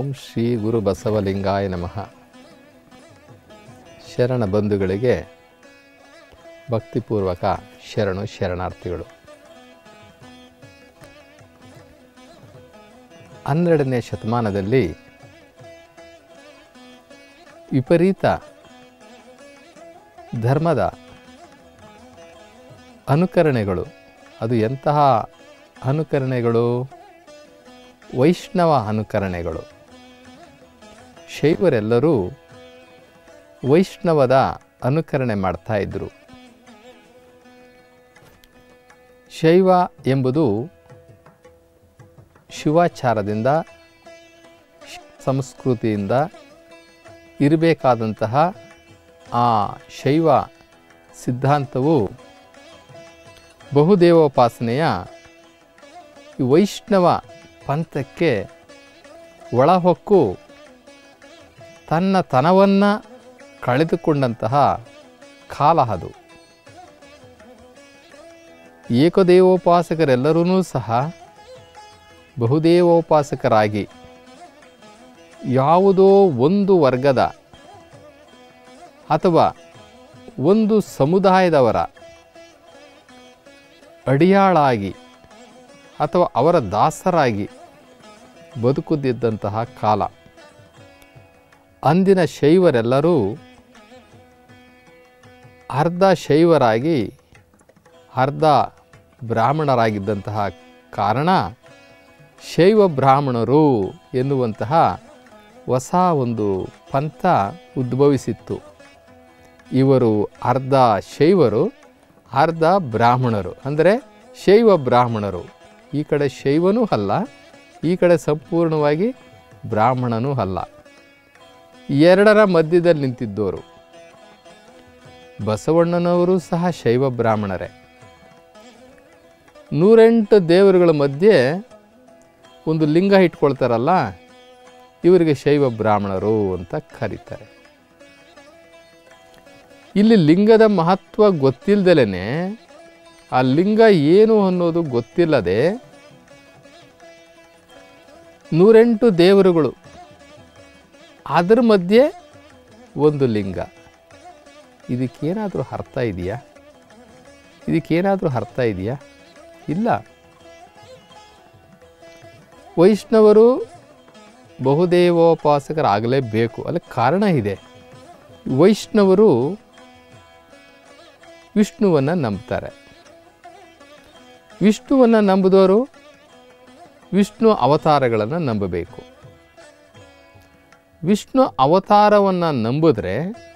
ಶ್ರೀ ಗುರು ಬಸವಲಿಂಗಾಯ ನಮಃ ಶರಣ ಬಂಧುಗಳಿಗೆ ಭಕ್ತಿಪೂರ್ವಕ ಶರಣು ಶರಣಾರ್ಥಿಗಳು ಹನ್ನೆರಡನೇ ಶತಮಾನದಲ್ಲಿ ವಿಪರೀತ ಧರ್ಮದ ಅನುಕರಣೆಗಳು ಅದು ಎಂತಹ ಅನುಕರಣೆಗಳು ವೈಷ್ಣವ ಅನುಕರಣೆಗಳು ಶೈವರೆಲ್ಲರೂ ವೈಷ್ಣವದ ಅನುಕರಣೆ ಮಾಡ್ತಾ ಇದ್ದರು ಶೈವ ಎಂಬುದು ಶಿವಾಚಾರದಿಂದ ಶ್- ಸಂಸ್ಕೃತಿಯಿಂದ ಇರಬೇಕಾದಂತಹ ಆ ಶೈವ ಸಿದ್ಧಾಂತವು ಬಹುದೇವೋಪಾಸನೆಯ ಈ ವೈಷ್ಣವ ಪಂಥಕ್ಕೆ ಒಳಹೊಕ್ಕು ತನ್ನ ತನವನ್ನು ಕಳೆದುಕೊಂಡಂತಹ ಕಾಲ ಅದು ಏಕದೇವೋಪಾಸಕರೆಲ್ಲರೂ ಸಹ ಬಹುದೇವೋಪಾಸಕರಾಗಿ ಯಾವುದೋ ಒಂದು ವರ್ಗದ ಅಥವಾ ಒಂದು ಸಮುದಾಯದವರ ಅಡಿಯಾಳಾಗಿ ಅಥವಾ ಅವರ ದಾಸರಾಗಿ ಬದುಕುತ್ತಿದ್ದಂತಹ ಕಾಲ ಅಂದಿನ ಶೈವರೆಲ್ಲರೂ ಅರ್ಧ ಶೈವರಾಗಿ ಅರ್ಧ ಬ್ರಾಹ್ಮಣರಾಗಿದ್ದಂತಹ ಕಾರಣ ಶೈವ ಬ್ರಾಹ್ಮಣರು ಎನ್ನುವಂತಹ ಹೊಸ ಒಂದು ಪಂಥ ಉದ್ಭವಿಸಿತ್ತು ಇವರು ಅರ್ಧ ಶೈವರು ಅರ್ಧ ಬ್ರಾಹ್ಮಣರು ಅಂದರೆ ಶೈವ ಬ್ರಾಹ್ಮಣರು ಈ ಕಡೆ ಶೈವನೂ ಅಲ್ಲ ಈ ಕಡೆ ಸಂಪೂರ್ಣವಾಗಿ ಬ್ರಾಹ್ಮಣನೂ ಅಲ್ಲ ಎರಡರ ಮಧ್ಯದಲ್ಲಿ ನಿಂತಿದ್ದವರು ಬಸವಣ್ಣನವರು ಸಹ ಶೈವ ಬ್ರಾಹ್ಮಣರೇ ನೂರೆಂಟು ದೇವರುಗಳ ಮಧ್ಯೆ ಒಂದು ಲಿಂಗ ಇಟ್ಕೊಳ್ತಾರಲ್ಲ ಇವರಿಗೆ ಶೈವ ಬ್ರಾಹ್ಮಣರು ಅಂತ ಕರೀತಾರೆ ಇಲ್ಲಿ ಲಿಂಗದ ಮಹತ್ವ ಗೊತ್ತಿಲ್ಲದಲೇ ಆ ಲಿಂಗ ಏನು ಅನ್ನೋದು ಗೊತ್ತಿಲ್ಲದೆ ನೂರೆಂಟು ದೇವರುಗಳು ಅದರ ಮಧ್ಯೆ ಒಂದು ಲಿಂಗ ಇದಕ್ಕೇನಾದರೂ ಅರ್ಥ ಇದೆಯಾ ಇದಕ್ಕೇನಾದರೂ ಅರ್ಥ ಇದೆಯಾ ಇಲ್ಲ ವೈಷ್ಣವರು ಬಹುದೇವೋಪಾಸಕರಾಗಲೇಬೇಕು ಅಲ್ಲಿ ಕಾರಣ ಇದೆ ವೈಷ್ಣವರು ವಿಷ್ಣುವನ್ನು ನಂಬ್ತಾರೆ ವಿಷ್ಣುವನ್ನು ನಂಬಿದವರು ವಿಷ್ಣು ಅವತಾರಗಳನ್ನು ನಂಬಬೇಕು ವಿಷ್ಣು ಅವತಾರವನ್ನು ನಂಬಿದ್ರೆ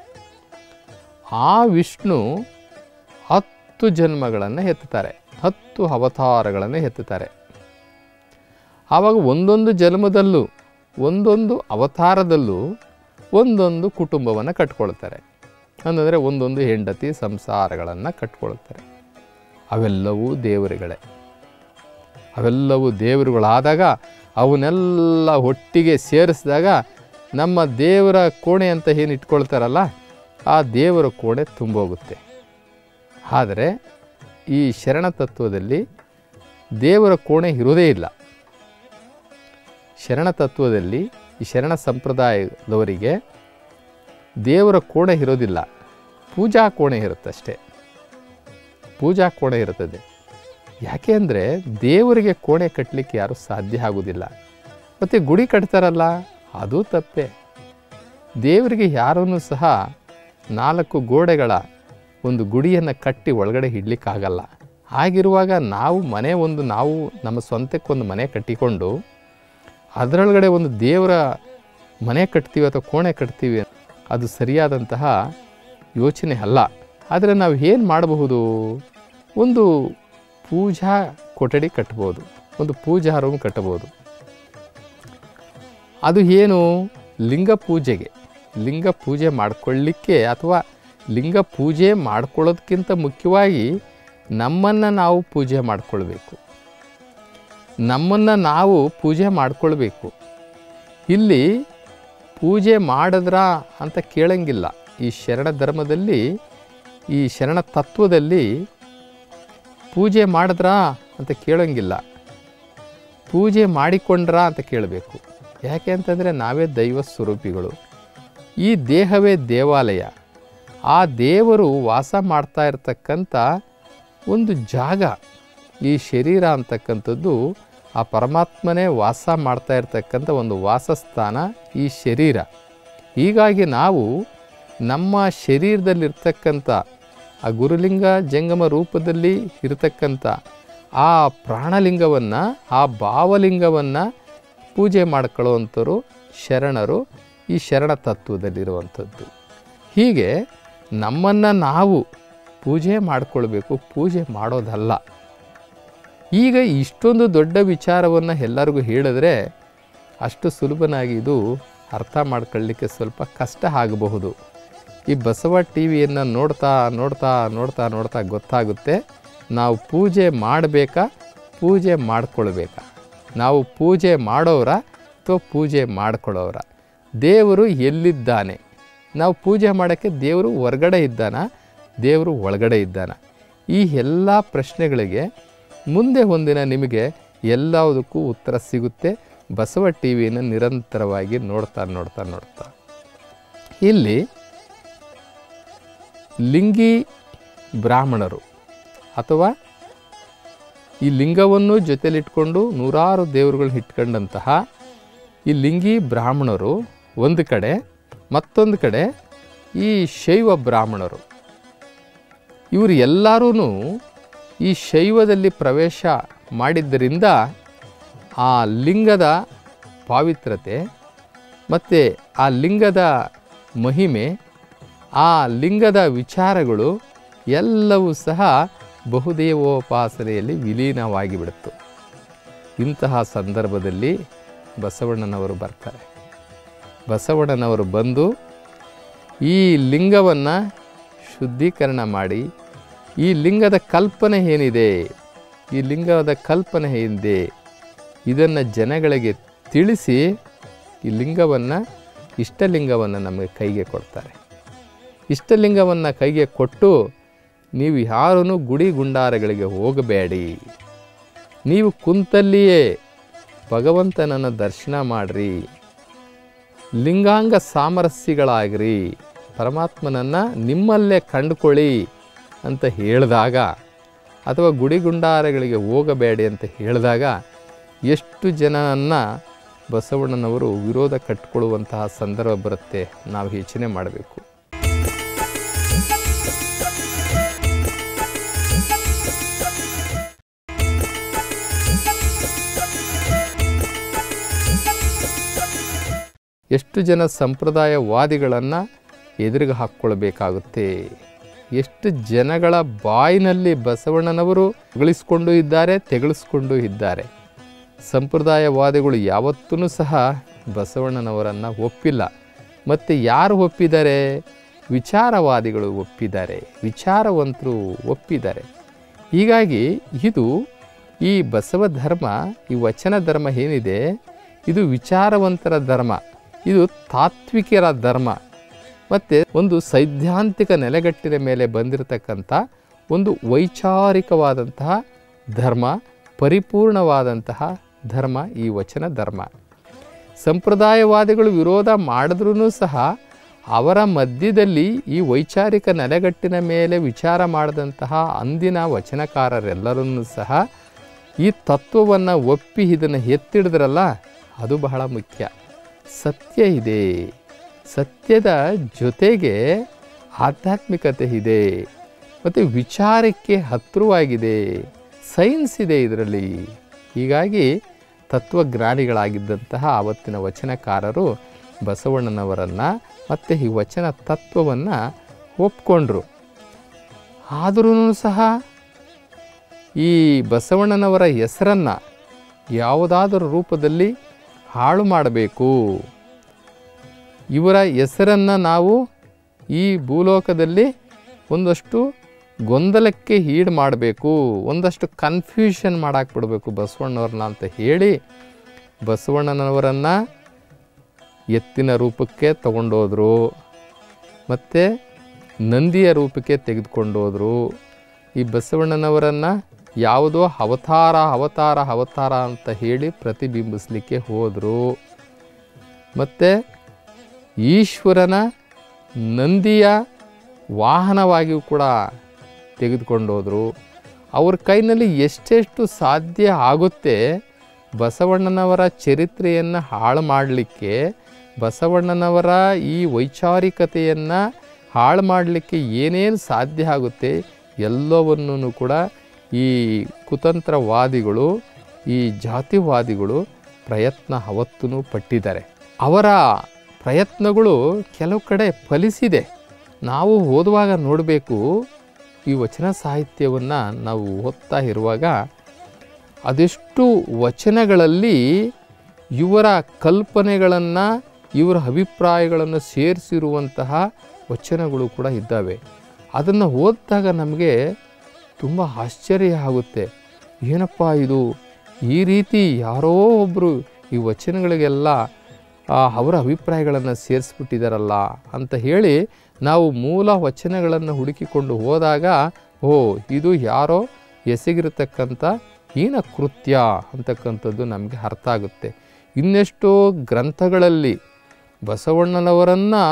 ಆ ವಿಷ್ಣು ಹತ್ತು ಜನ್ಮಗಳನ್ನು ಎತ್ತುತ್ತಾರೆ ಹತ್ತು ಅವತಾರಗಳನ್ನು ಎತ್ತುತ್ತಾರೆ ಆವಾಗ ಒಂದೊಂದು ಜನ್ಮದಲ್ಲೂ ಒಂದೊಂದು ಅವತಾರದಲ್ಲೂ ಒಂದೊಂದು ಕುಟುಂಬವನ್ನು ಕಟ್ಕೊಳ್ತಾರೆ ಅಂದರೆ ಒಂದೊಂದು ಹೆಂಡತಿ ಸಂಸಾರಗಳನ್ನು ಕಟ್ಕೊಳ್ತಾರೆ ಅವೆಲ್ಲವೂ ದೇವರುಗಳೇ ಅವೆಲ್ಲವೂ ದೇವರುಗಳಾದಾಗ ಅವನ್ನೆಲ್ಲ ಒಟ್ಟಿಗೆ ಸೇರಿಸಿದಾಗ ನಮ್ಮ ದೇವರ ಕೋಣೆ ಅಂತ ಏನು ಇಟ್ಕೊಳ್ತಾರಲ್ಲ ಆ ದೇವರ ಕೋಣೆ ತುಂಬೋಗುತ್ತೆ ಆದರೆ ಈ ಶರಣ ತತ್ವದಲ್ಲಿ ದೇವರ ಕೋಣೆ ಇರೋದೇ ಇಲ್ಲ ಶರಣ ತತ್ವದಲ್ಲಿ ಈ ಶರಣ ಸಂಪ್ರದಾಯದವರಿಗೆ ದೇವರ ಕೋಣೆ ಇರೋದಿಲ್ಲ ಪೂಜಾ ಕೋಣೆ ಇರುತ್ತಷ್ಟೇ ಪೂಜಾ ಕೋಣೆ ಇರುತ್ತದೆ ಯಾಕೆ ಅಂದರೆ ದೇವರಿಗೆ ಕೋಣೆ ಕಟ್ಟಲಿಕ್ಕೆ ಯಾರೂ ಸಾಧ್ಯ ಆಗೋದಿಲ್ಲ ಮತ್ತು ಗುಡಿ ಕಟ್ತಾರಲ್ಲ ಅದು ತಪ್ಪೆ ದೇವರಿಗೆ ಯಾರನ್ನೂ ಸಹ ನಾಲ್ಕು ಗೋಡೆಗಳ ಒಂದು ಗುಡಿಯನ್ನು ಕಟ್ಟಿ ಒಳಗಡೆ ಇಡ್ಲಿಕ್ಕಾಗಲ್ಲ ಹಾಗಿರುವಾಗ ನಾವು ಮನೆ ಒಂದು ನಾವು ನಮ್ಮ ಸ್ವಂತಕ್ಕೊಂದು ಮನೆ ಕಟ್ಟಿಕೊಂಡು ಅದರೊಳಗಡೆ ಒಂದು ದೇವರ ಮನೆ ಕಟ್ತೀವಿ ಅಥವಾ ಕೋಣೆ ಕಟ್ತೀವಿ ಅದು ಸರಿಯಾದಂತಹ ಯೋಚನೆ ಅಲ್ಲ ಆದರೆ ನಾವು ಏನು ಮಾಡಬಹುದು ಒಂದು ಪೂಜಾ ಕೊಠಡಿ ಕಟ್ಬೋದು ಒಂದು ಪೂಜಾ ರೂಮ್ ಕಟ್ಟಬೋದು ಅದು ಏನು ಲಿಂಗ ಪೂಜೆಗೆ ಲಿಂಗ ಪೂಜೆ ಮಾಡಿಕೊಳ್ಳಿಕ್ಕೆ ಅಥವಾ ಲಿಂಗ ಪೂಜೆ ಮಾಡ್ಕೊಳ್ಳೋದಕ್ಕಿಂತ ಮುಖ್ಯವಾಗಿ ನಮ್ಮನ್ನು ನಾವು ಪೂಜೆ ಮಾಡಿಕೊಳ್ಬೇಕು ನಮ್ಮನ್ನು ನಾವು ಪೂಜೆ ಮಾಡಿಕೊಳ್ಬೇಕು ಇಲ್ಲಿ ಪೂಜೆ ಮಾಡಿದ್ರಾ ಅಂತ ಕೇಳಂಗಿಲ್ಲ ಈ ಶರಣ ಧರ್ಮದಲ್ಲಿ ಈ ಶರಣ ತತ್ವದಲ್ಲಿ ಪೂಜೆ ಮಾಡಿದ್ರಾ ಅಂತ ಕೇಳೋಂಗಿಲ್ಲ ಪೂಜೆ ಮಾಡಿಕೊಂಡ್ರಾ ಅಂತ ಕೇಳಬೇಕು ಯಾಕೆ ಅಂತಂದರೆ ನಾವೇ ದೈವ ಸ್ವರೂಪಿಗಳು ಈ ದೇಹವೇ ದೇವಾಲಯ ಆ ದೇವರು ವಾಸ ಮಾಡ್ತಾ ಇರತಕ್ಕಂಥ ಒಂದು ಜಾಗ ಈ ಶರೀರ ಅಂತಕ್ಕಂಥದ್ದು ಆ ಪರಮಾತ್ಮನೇ ವಾಸ ಮಾಡ್ತಾ ಇರತಕ್ಕಂಥ ಒಂದು ವಾಸಸ್ಥಾನ ಈ ಶರೀರ ಹೀಗಾಗಿ ನಾವು ನಮ್ಮ ಶರೀರದಲ್ಲಿರ್ತಕ್ಕಂಥ ಆ ಗುರುಲಿಂಗ ಜಂಗಮ ರೂಪದಲ್ಲಿ ಇರತಕ್ಕಂಥ ಆ ಪ್ರಾಣಲಿಂಗವನ್ನು ಆ ಭಾವಲಿಂಗವನ್ನು ಪೂಜೆ ಮಾಡ್ಕೊಳ್ಳುವಂಥವ್ರು ಶರಣರು ಈ ಶರಣ ತತ್ವದಲ್ಲಿರುವಂಥದ್ದು ಹೀಗೆ ನಮ್ಮನ್ನು ನಾವು ಪೂಜೆ ಮಾಡಿಕೊಳ್ಬೇಕು ಪೂಜೆ ಮಾಡೋದಲ್ಲ ಈಗ ಇಷ್ಟೊಂದು ದೊಡ್ಡ ವಿಚಾರವನ್ನು ಎಲ್ಲರಿಗೂ ಹೇಳಿದ್ರೆ ಅಷ್ಟು ಸುಲಭನಾಗಿ ಇದು ಅರ್ಥ ಮಾಡ್ಕೊಳ್ಳಿಕ್ಕೆ ಸ್ವಲ್ಪ ಕಷ್ಟ ಆಗಬಹುದು ಈ ಬಸವ ಟಿ ವಿಯನ್ನು ನೋಡ್ತಾ ನೋಡ್ತಾ ನೋಡ್ತಾ ನೋಡ್ತಾ ಗೊತ್ತಾಗುತ್ತೆ ನಾವು ಪೂಜೆ ಮಾಡಬೇಕಾ ಪೂಜೆ ಮಾಡ್ಕೊಳ್ಬೇಕಾ ನಾವು ಪೂಜೆ ಮಾಡೋರ ಅಥವಾ ಪೂಜೆ ಮಾಡ್ಕೊಳ್ಳೋರ ದೇವರು ಎಲ್ಲಿದ್ದಾನೆ ನಾವು ಪೂಜೆ ಮಾಡೋಕ್ಕೆ ದೇವರು ಹೊರಗಡೆ ಇದ್ದಾನ ದೇವರು ಒಳಗಡೆ ಇದ್ದಾನ ಈ ಎಲ್ಲ ಪ್ರಶ್ನೆಗಳಿಗೆ ಮುಂದೆ ಒಂದಿನ ನಿಮಗೆ ಎಲ್ಲದಕ್ಕೂ ಉತ್ತರ ಸಿಗುತ್ತೆ ಬಸವ ಟಿ ವಿಯನ್ನು ನಿರಂತರವಾಗಿ ನೋಡ್ತಾ ನೋಡ್ತಾ ನೋಡ್ತಾ ಇಲ್ಲಿ ಲಿಂಗಿ ಬ್ರಾಹ್ಮಣರು ಅಥವಾ ಈ ಲಿಂಗವನ್ನು ಜೊತೆಲಿಟ್ಕೊಂಡು ನೂರಾರು ದೇವರುಗಳು ಇಟ್ಕೊಂಡಂತಹ ಈ ಲಿಂಗಿ ಬ್ರಾಹ್ಮಣರು ಒಂದು ಕಡೆ ಮತ್ತೊಂದು ಕಡೆ ಈ ಶೈವ ಬ್ರಾಹ್ಮಣರು ಇವರು ಎಲ್ಲರೂ ಈ ಶೈವದಲ್ಲಿ ಪ್ರವೇಶ ಮಾಡಿದ್ದರಿಂದ ಆ ಲಿಂಗದ ಪಾವಿತ್ರತೆ ಮತ್ತು ಆ ಲಿಂಗದ ಮಹಿಮೆ ಆ ಲಿಂಗದ ವಿಚಾರಗಳು ಎಲ್ಲವೂ ಸಹ ಬಹುದೇವೋಪಾಸನೆಯಲ್ಲಿ ವಿಲೀನವಾಗಿ ಬಿಡುತ್ತು ಇಂತಹ ಸಂದರ್ಭದಲ್ಲಿ ಬಸವಣ್ಣನವರು ಬರ್ತಾರೆ ಬಸವಣ್ಣನವರು ಬಂದು ಈ ಲಿಂಗವನ್ನು ಶುದ್ಧೀಕರಣ ಮಾಡಿ ಈ ಲಿಂಗದ ಕಲ್ಪನೆ ಏನಿದೆ ಈ ಲಿಂಗದ ಕಲ್ಪನೆ ಏನಿದೆ ಇದನ್ನು ಜನಗಳಿಗೆ ತಿಳಿಸಿ ಈ ಲಿಂಗವನ್ನು ಇಷ್ಟಲಿಂಗವನ್ನು ನಮಗೆ ಕೈಗೆ ಕೊಡ್ತಾರೆ ಇಷ್ಟಲಿಂಗವನ್ನು ಕೈಗೆ ಕೊಟ್ಟು ನೀವು ಯಾರೂ ಗುಡಿ ಗುಂಡಾರಗಳಿಗೆ ಹೋಗಬೇಡಿ ನೀವು ಕುಂತಲ್ಲಿಯೇ ಭಗವಂತನನ್ನು ದರ್ಶನ ಮಾಡಿರಿ ಲಿಂಗಾಂಗ ಸಾಮರಸ್ಯಗಳಾಗಿರಿ ಪರಮಾತ್ಮನನ್ನು ನಿಮ್ಮಲ್ಲೇ ಕಂಡುಕೊಳ್ಳಿ ಅಂತ ಹೇಳಿದಾಗ ಅಥವಾ ಗುಡಿ ಗುಂಡಾರಗಳಿಗೆ ಹೋಗಬೇಡಿ ಅಂತ ಹೇಳಿದಾಗ ಎಷ್ಟು ಜನನನ್ನು ಬಸವಣ್ಣನವರು ವಿರೋಧ ಕಟ್ಟಿಕೊಳ್ಳುವಂತಹ ಸಂದರ್ಭ ಬರುತ್ತೆ ನಾವು ಯೋಚನೆ ಮಾಡಬೇಕು ಎಷ್ಟು ಜನ ಸಂಪ್ರದಾಯವಾದಿಗಳನ್ನು ಎದುರಿಗೆ ಹಾಕ್ಕೊಳ್ಬೇಕಾಗುತ್ತೆ ಎಷ್ಟು ಜನಗಳ ಬಾಯಿನಲ್ಲಿ ಬಸವಣ್ಣನವರು ತೆಗಳಿಸ್ಕೊಂಡು ಇದ್ದಾರೆ ತೆಗಳಿಸ್ಕೊಂಡು ಇದ್ದಾರೆ ಸಂಪ್ರದಾಯವಾದಿಗಳು ಯಾವತ್ತೂ ಸಹ ಬಸವಣ್ಣನವರನ್ನು ಒಪ್ಪಿಲ್ಲ ಮತ್ತು ಯಾರು ಒಪ್ಪಿದ್ದಾರೆ ವಿಚಾರವಾದಿಗಳು ಒಪ್ಪಿದ್ದಾರೆ ವಿಚಾರವಂತರು ಒಪ್ಪಿದ್ದಾರೆ ಹೀಗಾಗಿ ಇದು ಈ ಬಸವ ಧರ್ಮ ಈ ವಚನ ಧರ್ಮ ಏನಿದೆ ಇದು ವಿಚಾರವಂತರ ಧರ್ಮ ಇದು ತಾತ್ವಿಕರ ಧರ್ಮ ಮತ್ತು ಒಂದು ಸೈದ್ಧಾಂತಿಕ ನೆಲೆಗಟ್ಟಿನ ಮೇಲೆ ಬಂದಿರತಕ್ಕಂಥ ಒಂದು ವೈಚಾರಿಕವಾದಂತಹ ಧರ್ಮ ಪರಿಪೂರ್ಣವಾದಂತಹ ಧರ್ಮ ಈ ವಚನ ಧರ್ಮ ಸಂಪ್ರದಾಯವಾದಿಗಳು ವಿರೋಧ ಮಾಡಿದ್ರೂ ಸಹ ಅವರ ಮಧ್ಯದಲ್ಲಿ ಈ ವೈಚಾರಿಕ ನೆಲೆಗಟ್ಟಿನ ಮೇಲೆ ವಿಚಾರ ಮಾಡಿದಂತಹ ಅಂದಿನ ವಚನಕಾರರೆಲ್ಲರನ್ನೂ ಸಹ ಈ ತತ್ವವನ್ನು ಒಪ್ಪಿ ಇದನ್ನು ಎತ್ತಿಡಿದ್ರಲ್ಲ ಅದು ಬಹಳ ಮುಖ್ಯ ಸತ್ಯ ಇದೆ ಸತ್ಯದ ಜೊತೆಗೆ ಆಧ್ಯಾತ್ಮಿಕತೆ ಇದೆ ಮತ್ತು ವಿಚಾರಕ್ಕೆ ಹತ್ತಿರವಾಗಿದೆ ಸೈನ್ಸ್ ಇದೆ ಇದರಲ್ಲಿ ಹೀಗಾಗಿ ತತ್ವಜ್ಞಾನಿಗಳಾಗಿದ್ದಂತಹ ಆವತ್ತಿನ ವಚನಕಾರರು ಬಸವಣ್ಣನವರನ್ನು ಮತ್ತು ಈ ವಚನ ತತ್ವವನ್ನು ಒಪ್ಕೊಂಡ್ರು ಆದರೂ ಸಹ ಈ ಬಸವಣ್ಣನವರ ಹೆಸರನ್ನು ಯಾವುದಾದರೂ ರೂಪದಲ್ಲಿ ಹಾಳು ಮಾಡಬೇಕು ಇವರ ಹೆಸರನ್ನು ನಾವು ಈ ಭೂಲೋಕದಲ್ಲಿ ಒಂದಷ್ಟು ಗೊಂದಲಕ್ಕೆ ಈಡು ಮಾಡಬೇಕು ಒಂದಷ್ಟು ಕನ್ಫ್ಯೂಷನ್ ಮಾಡಾಕ್ಬಿಡ್ಬೇಕು ಬಸವಣ್ಣವ್ರನ್ನ ಅಂತ ಹೇಳಿ ಬಸವಣ್ಣನವರನ್ನು ಎತ್ತಿನ ರೂಪಕ್ಕೆ ತಗೊಂಡೋದ್ರು ಮತ್ತು ನಂದಿಯ ರೂಪಕ್ಕೆ ತೆಗೆದುಕೊಂಡೋದ್ರು ಈ ಬಸವಣ್ಣನವರನ್ನು ಯಾವುದೋ ಅವತಾರ ಅವತಾರ ಅವತಾರ ಅಂತ ಹೇಳಿ ಪ್ರತಿಬಿಂಬಿಸ್ಲಿಕ್ಕೆ ಹೋದರು ಮತ್ತು ಈಶ್ವರನ ನಂದಿಯ ವಾಹನವಾಗಿಯೂ ಕೂಡ ತೆಗೆದುಕೊಂಡು ಹೋದರು ಅವ್ರ ಕೈನಲ್ಲಿ ಎಷ್ಟೆಷ್ಟು ಸಾಧ್ಯ ಆಗುತ್ತೆ ಬಸವಣ್ಣನವರ ಚರಿತ್ರೆಯನ್ನು ಹಾಳು ಮಾಡಲಿಕ್ಕೆ ಬಸವಣ್ಣನವರ ಈ ವೈಚಾರಿಕತೆಯನ್ನು ಹಾಳು ಮಾಡಲಿಕ್ಕೆ ಏನೇನು ಸಾಧ್ಯ ಆಗುತ್ತೆ ಎಲ್ಲವನ್ನೂ ಕೂಡ ಈ ಕುತಂತ್ರವಾದಿಗಳು ಈ ಜಾತಿವಾದಿಗಳು ಪ್ರಯತ್ನ ಅವತ್ತೂ ಪಟ್ಟಿದ್ದಾರೆ ಅವರ ಪ್ರಯತ್ನಗಳು ಕೆಲವು ಕಡೆ ಫಲಿಸಿದೆ ನಾವು ಓದುವಾಗ ನೋಡಬೇಕು ಈ ವಚನ ಸಾಹಿತ್ಯವನ್ನು ನಾವು ಓದ್ತಾ ಇರುವಾಗ ಅದೆಷ್ಟು ವಚನಗಳಲ್ಲಿ ಇವರ ಕಲ್ಪನೆಗಳನ್ನು ಇವರ ಅಭಿಪ್ರಾಯಗಳನ್ನು ಸೇರಿಸಿರುವಂತಹ ವಚನಗಳು ಕೂಡ ಇದ್ದಾವೆ ಅದನ್ನು ಓದಿದಾಗ ನಮಗೆ ತುಂಬ ಆಶ್ಚರ್ಯ ಆಗುತ್ತೆ ಏನಪ್ಪ ಇದು ಈ ರೀತಿ ಯಾರೋ ಒಬ್ಬರು ಈ ವಚನಗಳಿಗೆಲ್ಲ ಆ, ಅವರ ಅಭಿಪ್ರಾಯಗಳನ್ನು ಸೇರಿಸ್ಬಿಟ್ಟಿದ್ದಾರಲ್ಲ ಅಂತ ಹೇಳಿ ನಾವು ಮೂಲ ವಚನಗಳನ್ನು ಹುಡುಕಿಕೊಂಡು ಹೋದಾಗ ಓ ಇದು ಯಾರೋ ಎಸಗಿರತಕ್ಕಂಥ ಹೀನ ಕೃತ್ಯ ಅಂತಕ್ಕಂಥದ್ದು ನಮಗೆ ಅರ್ಥ ಆಗುತ್ತೆ ಇನ್ನೆಷ್ಟೋ ಗ್ರಂಥಗಳಲ್ಲಿ ಬಸವಣ್ಣನವರನ್ನು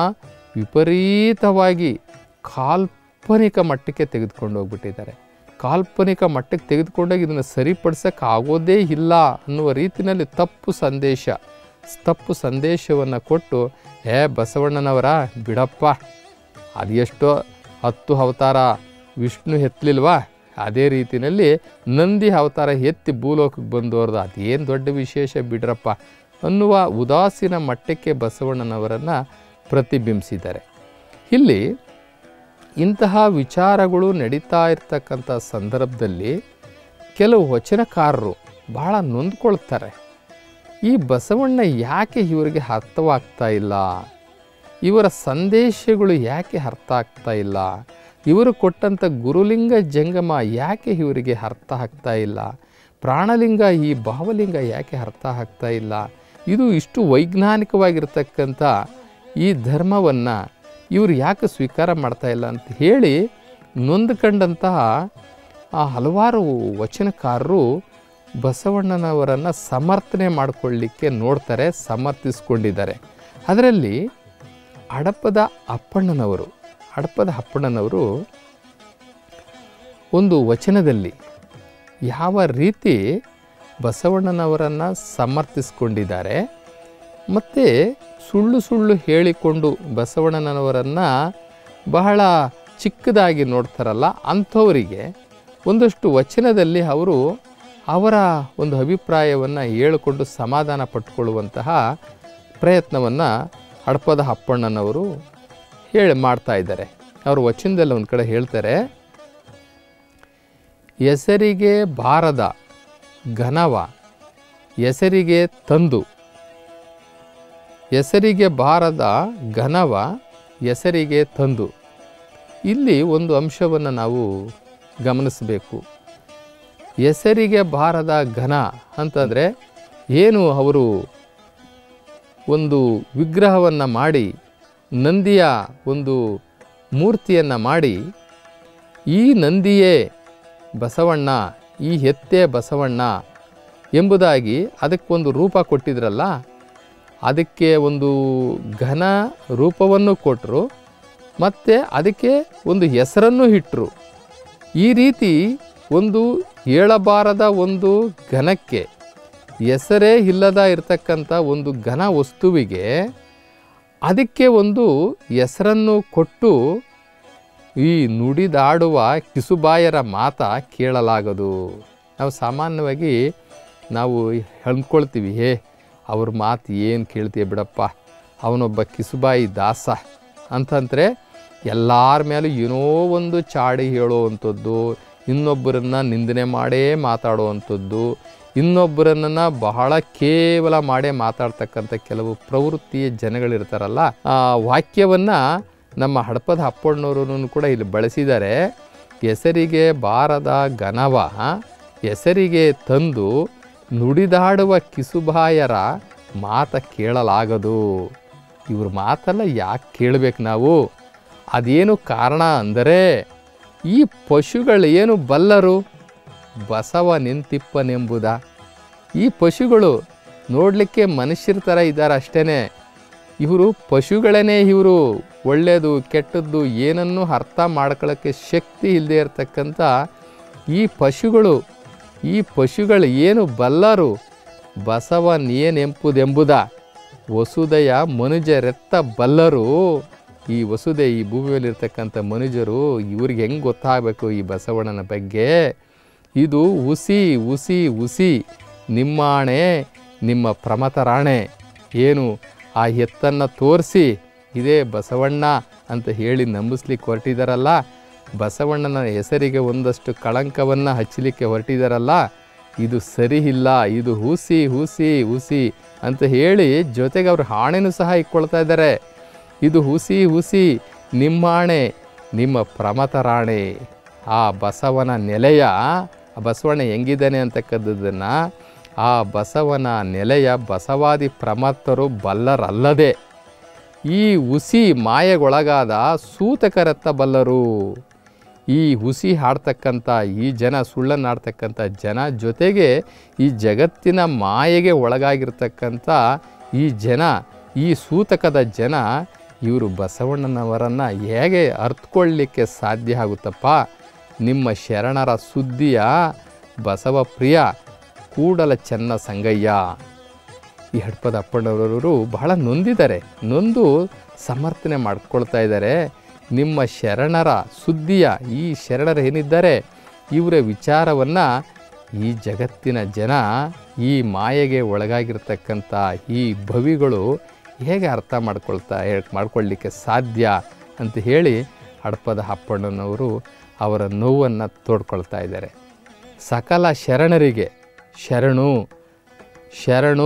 ವಿಪರೀತವಾಗಿ ಕಾಲ್ಪನಿಕ ಮಟ್ಟಕ್ಕೆ ತೆಗೆದುಕೊಂಡು ಹೋಗ್ಬಿಟ್ಟಿದ್ದಾರೆ ಕಾಲ್ಪನಿಕ ಮಟ್ಟಕ್ಕೆ ತೆಗೆದುಕೊಂಡಾಗ ಇದನ್ನು ಸರಿಪಡಿಸೋಕೆ ಆಗೋದೇ ಇಲ್ಲ ಅನ್ನುವ ರೀತಿಯಲ್ಲಿ ತಪ್ಪು ಸಂದೇಶ ತಪ್ಪು ಸಂದೇಶವನ್ನು ಕೊಟ್ಟು ಏ ಬಸವಣ್ಣನವರ ಬಿಡಪ್ಪ ಅದು ಎಷ್ಟೋ ಹತ್ತು ಅವತಾರ ವಿಷ್ಣು ಎತ್ತಲಿಲ್ವಾ ಅದೇ ರೀತಿಯಲ್ಲಿ ನಂದಿ ಅವತಾರ ಎತ್ತಿ ಭೂಲೋಕಕ್ಕೆ ಬಂದವ್ರದ್ದು ಅದೇನು ದೊಡ್ಡ ವಿಶೇಷ ಬಿಡ್ರಪ್ಪ ಅನ್ನುವ ಉದಾಸೀನ ಮಟ್ಟಕ್ಕೆ ಬಸವಣ್ಣನವರನ್ನು ಪ್ರತಿಬಿಂಬಿಸಿದ್ದಾರೆ ಇಲ್ಲಿ ಇಂತಹ ವಿಚಾರಗಳು ನಡೀತಾ ಇರ್ತಕ್ಕಂಥ ಸಂದರ್ಭದಲ್ಲಿ ಕೆಲವು ವಚನಕಾರರು ಬಹಳ ನೊಂದ್ಕೊಳ್ತಾರೆ ಈ ಬಸವಣ್ಣ ಯಾಕೆ ಇವರಿಗೆ ಅರ್ಥವಾಗ್ತಾ ಇಲ್ಲ ಇವರ ಸಂದೇಶಗಳು ಯಾಕೆ ಅರ್ಥ ಆಗ್ತಾ ಇಲ್ಲ ಇವರು ಕೊಟ್ಟಂಥ ಗುರುಲಿಂಗ ಜಂಗಮ ಯಾಕೆ ಇವರಿಗೆ ಅರ್ಥ ಆಗ್ತಾ ಇಲ್ಲ ಪ್ರಾಣಲಿಂಗ ಈ ಭಾವಲಿಂಗ ಯಾಕೆ ಅರ್ಥ ಆಗ್ತಾ ಇಲ್ಲ ಇದು ಇಷ್ಟು ವೈಜ್ಞಾನಿಕವಾಗಿರ್ತಕ್ಕಂಥ ಈ ಧರ್ಮವನ್ನು ಇವರು ಯಾಕೆ ಸ್ವೀಕಾರ ಮಾಡ್ತಾ ಇಲ್ಲ ಅಂತ ಹೇಳಿ ನೊಂದ್ಕೊಂಡಂತಹ ಆ ಹಲವಾರು ವಚನಕಾರರು ಬಸವಣ್ಣನವರನ್ನು ಸಮರ್ಥನೆ ಮಾಡಿಕೊಳ್ಳಿಕ್ಕೆ ನೋಡ್ತಾರೆ ಸಮರ್ಥಿಸ್ಕೊಂಡಿದ್ದಾರೆ ಅದರಲ್ಲಿ ಹಡಪದ ಅಪ್ಪಣ್ಣನವರು ಹಡಪದ ಅಪ್ಪಣ್ಣನವರು ಒಂದು ವಚನದಲ್ಲಿ ಯಾವ ರೀತಿ ಬಸವಣ್ಣನವರನ್ನು ಸಮರ್ಥಿಸ್ಕೊಂಡಿದ್ದಾರೆ ಮತ್ತು ಸುಳ್ಳು ಸುಳ್ಳು ಹೇಳಿಕೊಂಡು ಬಸವಣ್ಣನವರನ್ನು ಬಹಳ ಚಿಕ್ಕದಾಗಿ ನೋಡ್ತಾರಲ್ಲ ಅಂಥವರಿಗೆ ಒಂದಷ್ಟು ವಚನದಲ್ಲಿ ಅವರು ಅವರ ಒಂದು ಅಭಿಪ್ರಾಯವನ್ನು ಹೇಳಿಕೊಂಡು ಸಮಾಧಾನ ಪಟ್ಕೊಳ್ಳುವಂತಹ ಪ್ರಯತ್ನವನ್ನು ಹಡಪದ ಅಪ್ಪಣ್ಣನವರು ಹೇಳಿ ಮಾಡ್ತಾ ಇದ್ದಾರೆ ಅವರು ವಚನದಲ್ಲಿ ಒಂದು ಕಡೆ ಹೇಳ್ತಾರೆ ಹೆಸರಿಗೆ ಬಾರದ ಘನವ ಹೆಸರಿಗೆ ತಂದು ಹೆಸರಿಗೆ ಬಾರದ ಘನವ ಹೆಸರಿಗೆ ತಂದು ಇಲ್ಲಿ ಒಂದು ಅಂಶವನ್ನು ನಾವು ಗಮನಿಸಬೇಕು ಹೆಸರಿಗೆ ಬಾರದ ಘನ ಅಂತಂದರೆ ಏನು ಅವರು ಒಂದು ವಿಗ್ರಹವನ್ನು ಮಾಡಿ ನಂದಿಯ ಒಂದು ಮೂರ್ತಿಯನ್ನು ಮಾಡಿ ಈ ನಂದಿಯೇ ಬಸವಣ್ಣ ಈ ಹೆತ್ತೆ ಬಸವಣ್ಣ ಎಂಬುದಾಗಿ ಅದಕ್ಕೊಂದು ರೂಪ ಕೊಟ್ಟಿದ್ರಲ್ಲ ಅದಕ್ಕೆ ಒಂದು ಘನ ರೂಪವನ್ನು ಕೊಟ್ಟರು ಮತ್ತು ಅದಕ್ಕೆ ಒಂದು ಹೆಸರನ್ನು ಇಟ್ಟರು ಈ ರೀತಿ ಒಂದು ಹೇಳಬಾರದ ಒಂದು ಘನಕ್ಕೆ ಹೆಸರೇ ಇಲ್ಲದ ಇರತಕ್ಕಂಥ ಒಂದು ಘನ ವಸ್ತುವಿಗೆ ಅದಕ್ಕೆ ಒಂದು ಹೆಸರನ್ನು ಕೊಟ್ಟು ಈ ನುಡಿದಾಡುವ ಕಿಸುಬಾಯರ ಮಾತ ಕೇಳಲಾಗದು ನಾವು ಸಾಮಾನ್ಯವಾಗಿ ನಾವು ಅಂದ್ಕೊಳ್ತೀವಿ ಹೇ ಅವ್ರ ಮಾತು ಏನು ಕೇಳ್ತೀಯ ಬಿಡಪ್ಪ ಅವನೊಬ್ಬ ಕಿಸುಬಾಯಿ ದಾಸ ಅಂತಂದರೆ ಎಲ್ಲರ ಮೇಲೂ ಏನೋ ಒಂದು ಚಾಡಿ ಹೇಳುವಂಥದ್ದು ಇನ್ನೊಬ್ಬರನ್ನು ನಿಂದನೆ ಮಾಡೇ ಮಾತಾಡುವಂಥದ್ದು ಇನ್ನೊಬ್ಬರನ್ನ ಬಹಳ ಕೇವಲ ಮಾಡೇ ಮಾತಾಡ್ತಕ್ಕಂಥ ಕೆಲವು ಪ್ರವೃತ್ತಿಯ ಜನಗಳಿರ್ತಾರಲ್ಲ ಆ ವಾಕ್ಯವನ್ನು ನಮ್ಮ ಹಡಪದ ಅಪ್ಪಣ್ಣವರು ಕೂಡ ಇಲ್ಲಿ ಬಳಸಿದ್ದಾರೆ ಹೆಸರಿಗೆ ಬಾರದ ಘನವ ಹೆಸರಿಗೆ ತಂದು ನುಡಿದಾಡುವ ಕಿಸುಬಾಯರ ಮಾತ ಕೇಳಲಾಗದು ಇವ್ರ ಮಾತಲ್ಲ ಯಾಕೆ ಕೇಳಬೇಕು ನಾವು ಅದೇನು ಕಾರಣ ಅಂದರೆ ಈ ಪಶುಗಳು ಏನು ಬಲ್ಲರು ಬಸವ ನಿಂತಿಪ್ಪನೆಂಬುದ ಈ ಪಶುಗಳು ನೋಡಲಿಕ್ಕೆ ಮನುಷ್ಯರ ಥರ ಇದ್ದಾರೆ ಅಷ್ಟೇ ಇವರು ಪಶುಗಳನ್ನೇ ಇವರು ಒಳ್ಳೆಯದು ಕೆಟ್ಟದ್ದು ಏನನ್ನೂ ಅರ್ಥ ಮಾಡ್ಕೊಳ್ಳೋಕ್ಕೆ ಶಕ್ತಿ ಇಲ್ಲದೆ ಇರತಕ್ಕಂಥ ಈ ಪಶುಗಳು ಈ ಪಶುಗಳು ಏನು ಬಲ್ಲರು ಬಸವನೇನೆಂಬುದೆಂಬುದ ವಸುದೆಯ ಮನುಜರೆತ್ತ ಬಲ್ಲರು ಈ ವಸುದೆ ಈ ಭೂಮಿ ಮೇಲಿರ್ತಕ್ಕಂಥ ಮನುಜರು ಇವ್ರಿಗೆ ಹೆಂಗೆ ಗೊತ್ತಾಗಬೇಕು ಈ ಬಸವಣ್ಣನ ಬಗ್ಗೆ ಇದು ಉಸಿ ಉಸಿ ಉಸಿ ನಿಮ್ಮಾಣೆ ನಿಮ್ಮ ಪ್ರಮತರಾಣೆ ಏನು ಆ ಎತ್ತನ್ನು ತೋರಿಸಿ ಇದೇ ಬಸವಣ್ಣ ಅಂತ ಹೇಳಿ ನಂಬಿಸ್ಲಿಕ್ಕೆ ಹೊರಟಿದಾರಲ್ಲ ಬಸವಣ್ಣನ ಹೆಸರಿಗೆ ಒಂದಷ್ಟು ಕಳಂಕವನ್ನು ಹಚ್ಚಲಿಕ್ಕೆ ಹೊರಟಿದಾರಲ್ಲ ಇದು ಸರಿ ಇಲ್ಲ ಇದು ಹೂಸಿ ಹೂಸಿ ಹುಸಿ ಅಂತ ಹೇಳಿ ಜೊತೆಗೆ ಅವ್ರು ಹಾಣೆನೂ ಸಹ ಇಟ್ಕೊಳ್ತಾ ಇದ್ದಾರೆ ಇದು ಹುಸಿ ಹುಸಿ ನಿಮ್ಮಾಣೆ ನಿಮ್ಮ ಪ್ರಮತರಾಣೆ ಆ ಬಸವನ ನೆಲೆಯ ಆ ಬಸವಣ್ಣ ಹೆಂಗಿದ್ದಾನೆ ಅಂತಕ್ಕಂಥದ್ದನ್ನು ಆ ಬಸವನ ನೆಲೆಯ ಬಸವಾದಿ ಪ್ರಮತ್ತರು ಬಲ್ಲರಲ್ಲದೆ ಈ ಹುಸಿ ಮಾಯೆಗೊಳಗಾದ ಸೂತಕರೆತ್ತ ಬಲ್ಲರು ಈ ಹುಸಿ ಹಾಡ್ತಕ್ಕಂಥ ಈ ಜನ ಸುಳ್ಳನ್ನು ಆಡ್ತಕ್ಕಂಥ ಜನ ಜೊತೆಗೆ ಈ ಜಗತ್ತಿನ ಮಾಯೆಗೆ ಒಳಗಾಗಿರ್ತಕ್ಕಂಥ ಈ ಜನ ಈ ಸೂತಕದ ಜನ ಇವರು ಬಸವಣ್ಣನವರನ್ನು ಹೇಗೆ ಅರ್ಥಕೊಳ್ಳಿಕ್ಕೆ ಸಾಧ್ಯ ಆಗುತ್ತಪ್ಪ ನಿಮ್ಮ ಶರಣರ ಸುದ್ದಿಯ ಬಸವ ಪ್ರಿಯ ಕೂಡಲ ಚೆನ್ನ ಸಂಗಯ್ಯ ಈ ಹಡ್ಪದ ಅಪ್ಪಣ್ಣವರವರು ಬಹಳ ನೊಂದಿದ್ದಾರೆ ನೊಂದು ಸಮರ್ಥನೆ ಮಾಡ್ಕೊಳ್ತಾ ಇದ್ದಾರೆ ನಿಮ್ಮ ಶರಣರ ಸುದ್ದಿಯ ಈ ಶರಣರು ಏನಿದ್ದಾರೆ ಇವರ ವಿಚಾರವನ್ನು ಈ ಜಗತ್ತಿನ ಜನ ಈ ಮಾಯೆಗೆ ಒಳಗಾಗಿರ್ತಕ್ಕಂಥ ಈ ಭವಿಗಳು ಹೇಗೆ ಅರ್ಥ ಮಾಡ್ಕೊಳ್ತಾ ಮಾಡ್ಕೊಳ್ಳಿಕ್ಕೆ ಸಾಧ್ಯ ಅಂತ ಹೇಳಿ ಹಡಪದ ಅಪ್ಪಣ್ಣನವರು ಅವರ ನೋವನ್ನು ತೋಡ್ಕೊಳ್ತಾ ಇದ್ದಾರೆ ಸಕಲ ಶರಣರಿಗೆ ಶರಣು ಶರಣು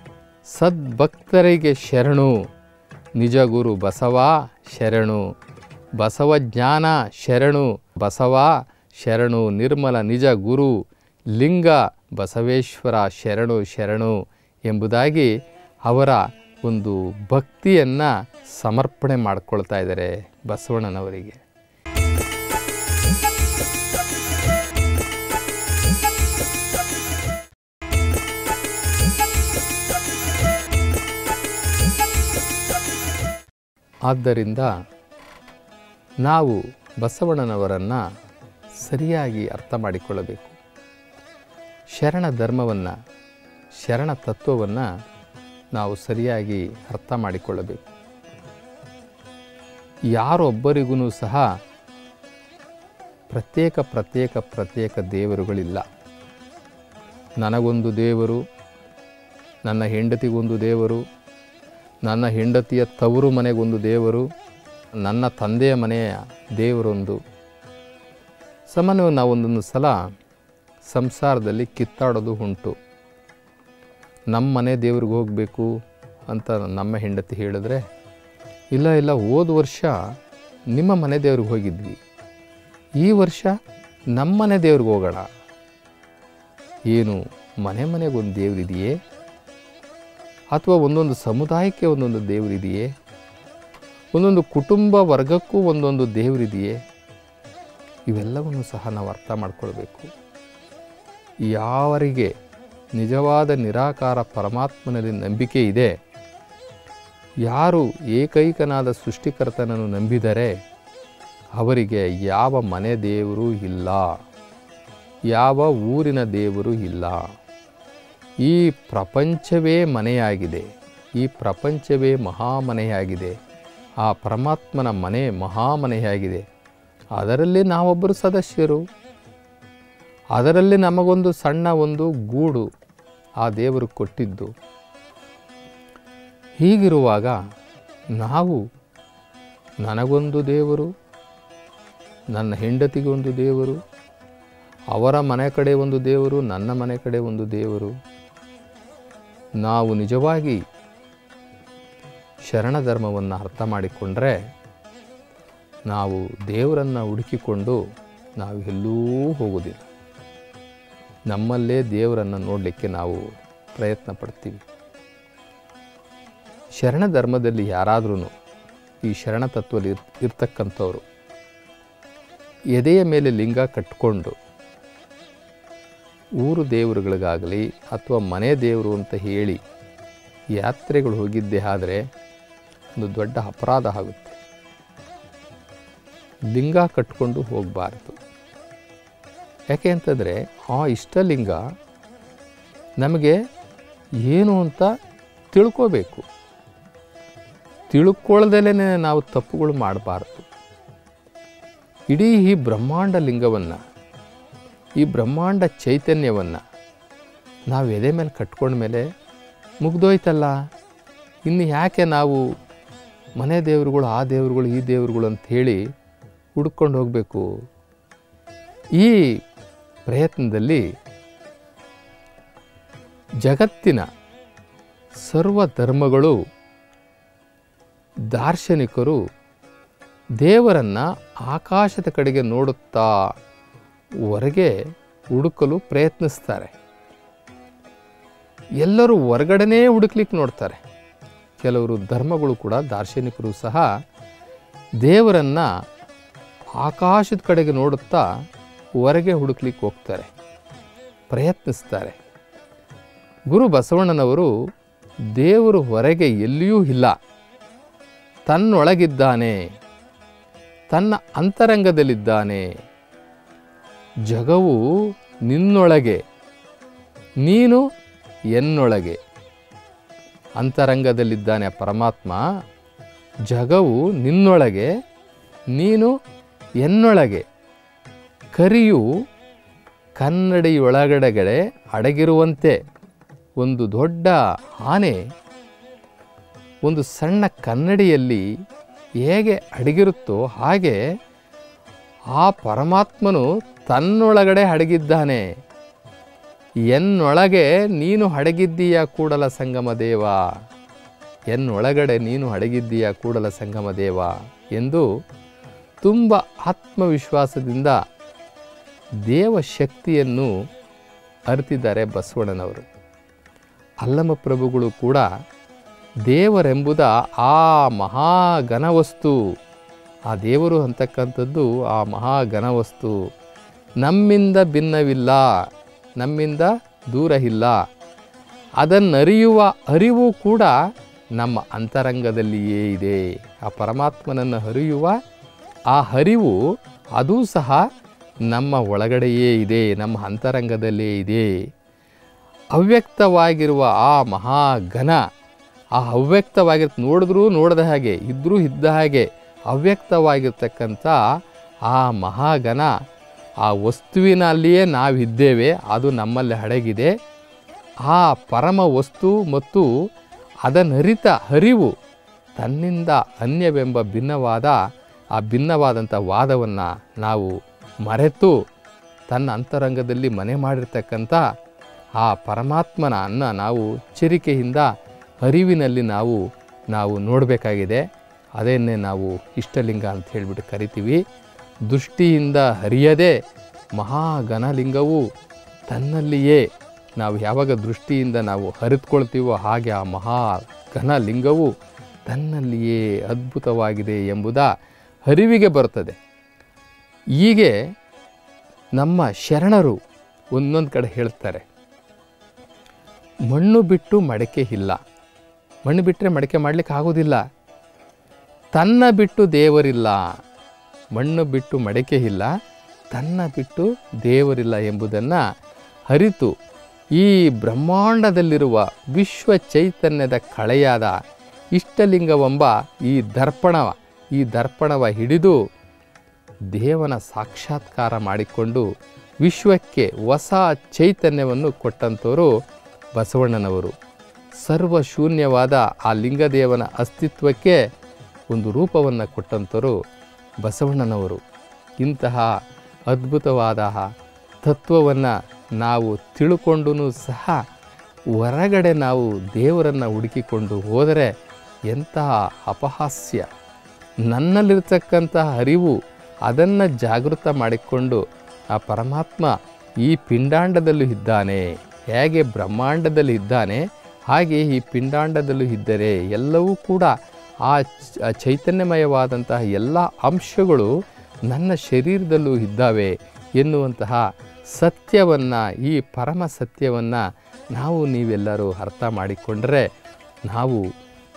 ಸದ್ಭಕ್ತರಿಗೆ ಶರಣು ನಿಜ ಗುರು ಬಸವ ಶರಣು ಬಸವಜ್ಞಾನ ಶರಣು ಬಸವ ಶರಣು ನಿರ್ಮಲ ನಿಜ ಗುರು ಲಿಂಗ ಬಸವೇಶ್ವರ ಶರಣು ಶರಣು ಎಂಬುದಾಗಿ ಅವರ ಒಂದು ಭಕ್ತಿಯನ್ನು ಸಮರ್ಪಣೆ ಮಾಡ್ಕೊಳ್ತಾ ಇದ್ದಾರೆ ಬಸವಣ್ಣನವರಿಗೆ ಆದ್ದರಿಂದ ನಾವು ಬಸವಣ್ಣನವರನ್ನು ಸರಿಯಾಗಿ ಅರ್ಥ ಮಾಡಿಕೊಳ್ಳಬೇಕು ಶರಣ ಧರ್ಮವನ್ನು ಶರಣ ತತ್ವವನ್ನು ನಾವು ಸರಿಯಾಗಿ ಅರ್ಥ ಮಾಡಿಕೊಳ್ಳಬೇಕು ಯಾರೊಬ್ಬರಿಗೂ ಸಹ ಪ್ರತ್ಯೇಕ ಪ್ರತ್ಯೇಕ ಪ್ರತ್ಯೇಕ ದೇವರುಗಳಿಲ್ಲ ನನಗೊಂದು ದೇವರು ನನ್ನ ಹೆಂಡತಿಗೊಂದು ದೇವರು ನನ್ನ ಹೆಂಡತಿಯ ತವರು ಮನೆಗೊಂದು ದೇವರು ನನ್ನ ತಂದೆಯ ಮನೆಯ ದೇವರೊಂದು ಸಾಮಾನ್ಯವಾಗಿ ನಾವು ಒಂದೊಂದು ಸಲ ಸಂಸಾರದಲ್ಲಿ ಕಿತ್ತಾಡೋದು ಉಂಟು ನಮ್ಮ ಮನೆ ದೇವ್ರಿಗೆ ಹೋಗಬೇಕು ಅಂತ ನಮ್ಮ ಹೆಂಡತಿ ಹೇಳಿದ್ರೆ ಇಲ್ಲ ಇಲ್ಲ ಹೋದ ವರ್ಷ ನಿಮ್ಮ ಮನೆ ದೇವ್ರಿಗೆ ಹೋಗಿದ್ವಿ ಈ ವರ್ಷ ನಮ್ಮ ಮನೆ ದೇವ್ರಿಗೆ ಹೋಗೋಣ ಏನು ಮನೆ ಮನೆಗೊಂದು ದೇವರಿದೆಯೇ ಅಥವಾ ಒಂದೊಂದು ಸಮುದಾಯಕ್ಕೆ ಒಂದೊಂದು ದೇವರಿದೆಯೇ ಒಂದೊಂದು ಕುಟುಂಬ ವರ್ಗಕ್ಕೂ ಒಂದೊಂದು ದೇವರಿದೆಯೇ ಇವೆಲ್ಲವನ್ನು ಸಹ ನಾವು ಅರ್ಥ ಮಾಡ್ಕೊಳ್ಬೇಕು ಯಾವರಿಗೆ ನಿಜವಾದ ನಿರಾಕಾರ ಪರಮಾತ್ಮನಲ್ಲಿ ನಂಬಿಕೆ ಇದೆ ಯಾರು ಏಕೈಕನಾದ ಸೃಷ್ಟಿಕರ್ತನನ್ನು ನಂಬಿದರೆ ಅವರಿಗೆ ಯಾವ ಮನೆ ದೇವರು ಇಲ್ಲ ಯಾವ ಊರಿನ ದೇವರು ಇಲ್ಲ ಈ ಪ್ರಪಂಚವೇ ಮನೆಯಾಗಿದೆ ಈ ಪ್ರಪಂಚವೇ ಮಹಾಮನೆಯಾಗಿದೆ ಆ ಪರಮಾತ್ಮನ ಮನೆ ಮಹಾಮನೆಯಾಗಿದೆ ಅದರಲ್ಲಿ ನಾವೊಬ್ಬರು ಸದಸ್ಯರು ಅದರಲ್ಲಿ ನಮಗೊಂದು ಸಣ್ಣ ಒಂದು ಗೂಡು ಆ ದೇವರು ಕೊಟ್ಟಿದ್ದು ಹೀಗಿರುವಾಗ ನಾವು ನನಗೊಂದು ದೇವರು ನನ್ನ ಹೆಂಡತಿಗೊಂದು ದೇವರು ಅವರ ಮನೆ ಕಡೆ ಒಂದು ದೇವರು ನನ್ನ ಮನೆ ಕಡೆ ಒಂದು ದೇವರು ನಾವು ನಿಜವಾಗಿ ಶರಣ ಧರ್ಮವನ್ನು ಅರ್ಥ ಮಾಡಿಕೊಂಡ್ರೆ ನಾವು ದೇವರನ್ನು ಹುಡುಕಿಕೊಂಡು ನಾವು ಎಲ್ಲೂ ಹೋಗೋದಿಲ್ಲ ನಮ್ಮಲ್ಲೇ ದೇವರನ್ನು ನೋಡಲಿಕ್ಕೆ ನಾವು ಪ್ರಯತ್ನ ಪಡ್ತೀವಿ ಶರಣ ಧರ್ಮದಲ್ಲಿ ಯಾರಾದ್ರೂ ಈ ಶರಣ ತತ್ವದಲ್ಲಿ ಇರ್ ಇರ್ತಕ್ಕಂಥವ್ರು ಎದೆಯ ಮೇಲೆ ಲಿಂಗ ಕಟ್ಕೊಂಡು ಊರು ದೇವರುಗಳಿಗಾಗಲಿ ಅಥವಾ ಮನೆ ದೇವರು ಅಂತ ಹೇಳಿ ಯಾತ್ರೆಗಳು ಹೋಗಿದ್ದೇ ಆದರೆ ಒಂದು ದೊಡ್ಡ ಅಪರಾಧ ಆಗುತ್ತೆ ಲಿಂಗ ಕಟ್ಕೊಂಡು ಹೋಗಬಾರ್ದು ಯಾಕೆ ಅಂತಂದರೆ ಆ ಇಷ್ಟಲಿಂಗ ನಮಗೆ ಏನು ಅಂತ ತಿಳ್ಕೋಬೇಕು ತಿಳ್ಕೊಳ್ಳದಲೇ ನಾವು ತಪ್ಪುಗಳು ಮಾಡಬಾರ್ದು ಇಡೀ ಈ ಬ್ರಹ್ಮಾಂಡ ಲಿಂಗವನ್ನು ಈ ಬ್ರಹ್ಮಾಂಡ ಚೈತನ್ಯವನ್ನು ನಾವು ಎದೆ ಮೇಲೆ ಕಟ್ಕೊಂಡ್ಮೇಲೆ ಮುಗ್ದೋಯ್ತಲ್ಲ ಇನ್ನು ಯಾಕೆ ನಾವು ಮನೆ ದೇವರುಗಳು ಆ ದೇವರುಗಳು ಈ ದೇವರುಗಳು ಅಂತ ಹೇಳಿ ಹುಡ್ಕೊಂಡು ಹೋಗಬೇಕು ಈ ಪ್ರಯತ್ನದಲ್ಲಿ ಜಗತ್ತಿನ ಸರ್ವ ಧರ್ಮಗಳು ದಾರ್ಶನಿಕರು ದೇವರನ್ನು ಆಕಾಶದ ಕಡೆಗೆ ನೋಡುತ್ತಾ ಹೊರಗೆ ಹುಡುಕಲು ಪ್ರಯತ್ನಿಸ್ತಾರೆ ಎಲ್ಲರೂ ಹೊರಗಡೆನೇ ಹುಡುಕ್ಲಿಕ್ಕೆ ನೋಡ್ತಾರೆ ಕೆಲವರು ಧರ್ಮಗಳು ಕೂಡ ದಾರ್ಶನಿಕರು ಸಹ ದೇವರನ್ನು ಆಕಾಶದ ಕಡೆಗೆ ನೋಡುತ್ತಾ ಹೊರಗೆ ಹುಡುಕ್ಲಿಕ್ಕೆ ಹೋಗ್ತಾರೆ ಪ್ರಯತ್ನಿಸ್ತಾರೆ ಗುರು ಬಸವಣ್ಣನವರು ದೇವರು ಹೊರಗೆ ಎಲ್ಲಿಯೂ ಇಲ್ಲ ತನ್ನೊಳಗಿದ್ದಾನೆ ತನ್ನ ಅಂತರಂಗದಲ್ಲಿದ್ದಾನೆ ಜಗವು ನಿನ್ನೊಳಗೆ ನೀನು ಎನ್ನೊಳಗೆ ಅಂತರಂಗದಲ್ಲಿದ್ದಾನೆ ಆ ಪರಮಾತ್ಮ ಜಗವು ನಿನ್ನೊಳಗೆ ನೀನು ಎನ್ನೊಳಗೆ ಕರಿಯು ಕನ್ನಡಿಯೊಳಗಡೆಗಡೆ ಅಡಗಿರುವಂತೆ ಒಂದು ದೊಡ್ಡ ಆನೆ ಒಂದು ಸಣ್ಣ ಕನ್ನಡಿಯಲ್ಲಿ ಹೇಗೆ ಅಡಗಿರುತ್ತೋ ಹಾಗೆ ಆ ಪರಮಾತ್ಮನು ತನ್ನೊಳಗಡೆ ಅಡಗಿದ್ದಾನೆ ಎನ್ನೊಳಗೆ ನೀನು ಅಡಗಿದ್ದೀಯ ಕೂಡಲ ಸಂಗಮ ದೇವ ಎನ್ನೊಳಗಡೆ ನೀನು ಅಡಗಿದ್ದೀಯ ಕೂಡಲ ಸಂಗಮ ದೇವ ಎಂದು ತುಂಬ ಆತ್ಮವಿಶ್ವಾಸದಿಂದ ದೇವ ಶಕ್ತಿಯನ್ನು ಅರಿತಿದ್ದಾರೆ ಬಸವಣ್ಣನವರು ಅಲ್ಲಮ ಪ್ರಭುಗಳು ಕೂಡ ದೇವರೆಂಬುದ ಆ ಮಹಾಘನವಸ್ತು ಆ ದೇವರು ಅಂತಕ್ಕಂಥದ್ದು ಆ ಮಹಾಘನವಸ್ತು ನಮ್ಮಿಂದ ಭಿನ್ನವಿಲ್ಲ ನಮ್ಮಿಂದ ದೂರ ಇಲ್ಲ ಅದನ್ನರಿಯುವ ಅರಿವು ಕೂಡ ನಮ್ಮ ಅಂತರಂಗದಲ್ಲಿಯೇ ಇದೆ ಆ ಪರಮಾತ್ಮನನ್ನು ಅರಿಯುವ ಆ ಅರಿವು ಅದೂ ಸಹ ನಮ್ಮ ಒಳಗಡೆಯೇ ಇದೆ ನಮ್ಮ ಅಂತರಂಗದಲ್ಲೇ ಇದೆ ಅವ್ಯಕ್ತವಾಗಿರುವ ಆ ಮಹಾಘನ ಆ ಅವ್ಯಕ್ತವಾಗಿ ನೋಡಿದ್ರೂ ನೋಡದ ಹಾಗೆ ಇದ್ರೂ ಇದ್ದ ಹಾಗೆ ಅವ್ಯಕ್ತವಾಗಿರ್ತಕ್ಕಂಥ ಆ ಮಹಾಘನ ಆ ವಸ್ತುವಿನಲ್ಲಿಯೇ ನಾವಿದ್ದೇವೆ ಅದು ನಮ್ಮಲ್ಲಿ ಅಡಗಿದೆ ಆ ಪರಮ ವಸ್ತು ಮತ್ತು ಅದನ್ನರಿತ ಅರಿವು ತನ್ನಿಂದ ಅನ್ಯವೆಂಬ ಭಿನ್ನವಾದ ಆ ಭಿನ್ನವಾದಂಥ ವಾದವನ್ನು ನಾವು ಮರೆತು ತನ್ನ ಅಂತರಂಗದಲ್ಲಿ ಮನೆ ಮಾಡಿರ್ತಕ್ಕಂಥ ಆ ಪರಮಾತ್ಮನ ಅನ್ನ ನಾವು ಎಚ್ಚರಿಕೆಯಿಂದ ಅರಿವಿನಲ್ಲಿ ನಾವು ನಾವು ನೋಡಬೇಕಾಗಿದೆ ಅದನ್ನೇ ನಾವು ಇಷ್ಟಲಿಂಗ ಅಂತ ಹೇಳಿಬಿಟ್ಟು ಕರಿತೀವಿ ದೃಷ್ಟಿಯಿಂದ ಹರಿಯದೆ ಮಹಾಘನಲಿಂಗವು ತನ್ನಲ್ಲಿಯೇ ನಾವು ಯಾವಾಗ ದೃಷ್ಟಿಯಿಂದ ನಾವು ಹರಿದುಕೊಳ್ತೀವೋ ಹಾಗೆ ಆ ಮಹಾ ಘನ ಲಿಂಗವು ತನ್ನಲ್ಲಿಯೇ ಅದ್ಭುತವಾಗಿದೆ ಎಂಬುದ ಅರಿವಿಗೆ ಬರ್ತದೆ ಹೀಗೆ ನಮ್ಮ ಶರಣರು ಒಂದೊಂದು ಕಡೆ ಹೇಳ್ತಾರೆ ಮಣ್ಣು ಬಿಟ್ಟು ಮಡಕೆ ಇಲ್ಲ ಮಣ್ಣು ಬಿಟ್ಟರೆ ಮಡಕೆ ಮಾಡಲಿಕ್ಕೆ ಆಗೋದಿಲ್ಲ ತನ್ನ ಬಿಟ್ಟು ದೇವರಿಲ್ಲ ಮಣ್ಣು ಬಿಟ್ಟು ಮಡಕೆ ಇಲ್ಲ ತನ್ನ ಬಿಟ್ಟು ದೇವರಿಲ್ಲ ಎಂಬುದನ್ನು ಅರಿತು ಈ ಬ್ರಹ್ಮಾಂಡದಲ್ಲಿರುವ ವಿಶ್ವ ಚೈತನ್ಯದ ಕಳೆಯಾದ ಇಷ್ಟಲಿಂಗವೆಂಬ ಈ ದರ್ಪಣವ ಈ ದರ್ಪಣವ ಹಿಡಿದು ದೇವನ ಸಾಕ್ಷಾತ್ಕಾರ ಮಾಡಿಕೊಂಡು ವಿಶ್ವಕ್ಕೆ ಹೊಸ ಚೈತನ್ಯವನ್ನು ಕೊಟ್ಟಂಥವರು ಬಸವಣ್ಣನವರು ಸರ್ವಶೂನ್ಯವಾದ ಆ ಲಿಂಗದೇವನ ಅಸ್ತಿತ್ವಕ್ಕೆ ಒಂದು ರೂಪವನ್ನು ಕೊಟ್ಟಂಥವರು ಬಸವಣ್ಣನವರು ಇಂತಹ ಅದ್ಭುತವಾದ ತತ್ವವನ್ನು ನಾವು ತಿಳ್ಕೊಂಡು ಸಹ ಹೊರಗಡೆ ನಾವು ದೇವರನ್ನು ಹುಡುಕಿಕೊಂಡು ಹೋದರೆ ಎಂತಹ ಅಪಹಾಸ್ಯ ನನ್ನಲ್ಲಿರ್ತಕ್ಕಂತಹ ಅರಿವು ಅದನ್ನು ಜಾಗೃತ ಮಾಡಿಕೊಂಡು ಆ ಪರಮಾತ್ಮ ಈ ಪಿಂಡಾಂಡದಲ್ಲೂ ಇದ್ದಾನೆ ಹೇಗೆ ಬ್ರಹ್ಮಾಂಡದಲ್ಲಿ ಇದ್ದಾನೆ ಹಾಗೆ ಈ ಪಿಂಡಾಂಡದಲ್ಲೂ ಇದ್ದರೆ ಎಲ್ಲವೂ ಕೂಡ ಆ ಚ- ಆ ಚೈತನ್ಯಮಯವಾದಂತಹ ಎಲ್ಲ ಅಂಶಗಳು ನನ್ನ ಶರೀರದಲ್ಲೂ ಇದ್ದಾವೆ ಎನ್ನುವಂತಹ ಸತ್ಯವನ್ನು ಈ ಪರಮ ಸತ್ಯವನ್ನು ನಾವು ನೀವೆಲ್ಲರೂ ಅರ್ಥ ಮಾಡಿಕೊಂಡರೆ ನಾವು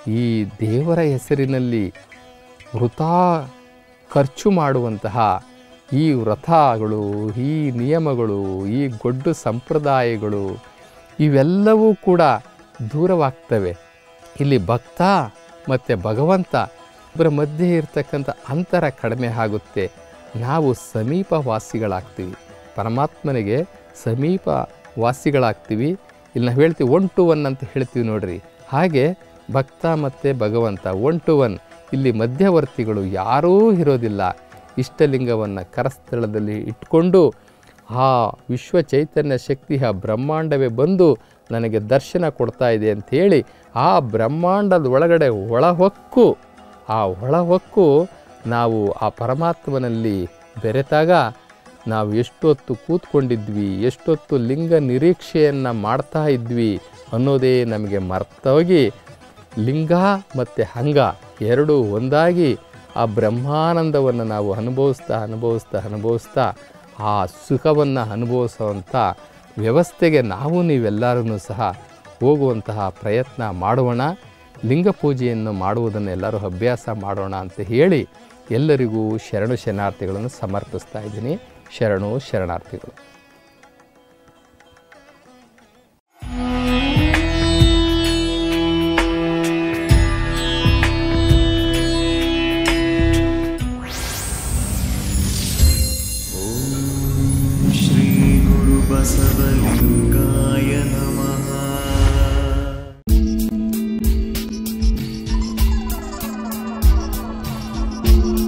ಈ ದೇವರ ಹೆಸರಿನಲ್ಲಿ ವೃಥಾ ಖರ್ಚು ಮಾಡುವಂತಹ ಈ ವ್ರತಗಳು ಈ ನಿಯಮಗಳು ಈ ಗೊಡ್ಡು ಸಂಪ್ರದಾಯಗಳು ಇವೆಲ್ಲವೂ ಕೂಡ ದೂರವಾಗ್ತವೆ ಇಲ್ಲಿ ಭಕ್ತ ಮತ್ತು ಭಗವಂತ ಇವರ ಮಧ್ಯೆ ಇರತಕ್ಕಂಥ ಅಂತರ ಕಡಿಮೆ ಆಗುತ್ತೆ ನಾವು ಸಮೀಪ ವಾಸಿಗಳಾಗ್ತೀವಿ ಪರಮಾತ್ಮನಿಗೆ ಸಮೀಪ ವಾಸಿಗಳಾಗ್ತೀವಿ ಇಲ್ಲಿ ನಾವು ಹೇಳ್ತೀವಿ ಒನ್ ಟು ಒನ್ ಅಂತ ಹೇಳ್ತೀವಿ ನೋಡ್ರಿ ಹಾಗೆ ಭಕ್ತ ಮತ್ತು ಭಗವಂತ ಒನ್ ಟು ಒನ್ ಇಲ್ಲಿ ಮಧ್ಯವರ್ತಿಗಳು ಯಾರೂ ಇರೋದಿಲ್ಲ ಇಷ್ಟಲಿಂಗವನ್ನು ಕರಸ್ಥಳದಲ್ಲಿ ಇಟ್ಕೊಂಡು ಆ ವಿಶ್ವ ಚೈತನ್ಯ ಶಕ್ತಿಯ ಬ್ರಹ್ಮಾಂಡವೇ ಬಂದು ನನಗೆ ದರ್ಶನ ಕೊಡ್ತಾ ಇದೆ ಅಂಥೇಳಿ ಆ ಬ್ರಹ್ಮಾಂಡದ ಒಳಗಡೆ ಒಳಹೊಕ್ಕು ಆ ಒಳಹೊಕ್ಕು ನಾವು ಆ ಪರಮಾತ್ಮನಲ್ಲಿ ಬೆರೆತಾಗ ನಾವು ಎಷ್ಟೊತ್ತು ಕೂತ್ಕೊಂಡಿದ್ವಿ ಎಷ್ಟೊತ್ತು ಲಿಂಗ ನಿರೀಕ್ಷೆಯನ್ನು ಮಾಡ್ತಾ ಇದ್ವಿ ಅನ್ನೋದೇ ನಮಗೆ ಮರ್ತೋಗಿ ಲಿಂಗ ಮತ್ತು ಹಂಗ ಎರಡೂ ಒಂದಾಗಿ ಆ ಬ್ರಹ್ಮಾನಂದವನ್ನು ನಾವು ಅನುಭವಿಸ್ತಾ ಅನುಭವಿಸ್ತಾ ಅನುಭವಿಸ್ತಾ ಆ ಸುಖವನ್ನು ಅನುಭವಿಸುವಂಥ ವ್ಯವಸ್ಥೆಗೆ ನಾವು ನೀವೆಲ್ಲರೂ ಸಹ ಹೋಗುವಂತಹ ಪ್ರಯತ್ನ ಮಾಡೋಣ ಲಿಂಗ ಪೂಜೆಯನ್ನು ಮಾಡುವುದನ್ನು ಎಲ್ಲರೂ ಅಭ್ಯಾಸ ಮಾಡೋಣ ಅಂತ ಹೇಳಿ ಎಲ್ಲರಿಗೂ ಶರಣು ಶರಣಾರ್ಥಿಗಳನ್ನು ಸಮರ್ಪಿಸ್ತಾ ಇದ್ದೀನಿ ಶರಣು ಶರಣಾರ್ಥಿಗಳು श्रीगुरुबसवलिङ्गाय नमः thank you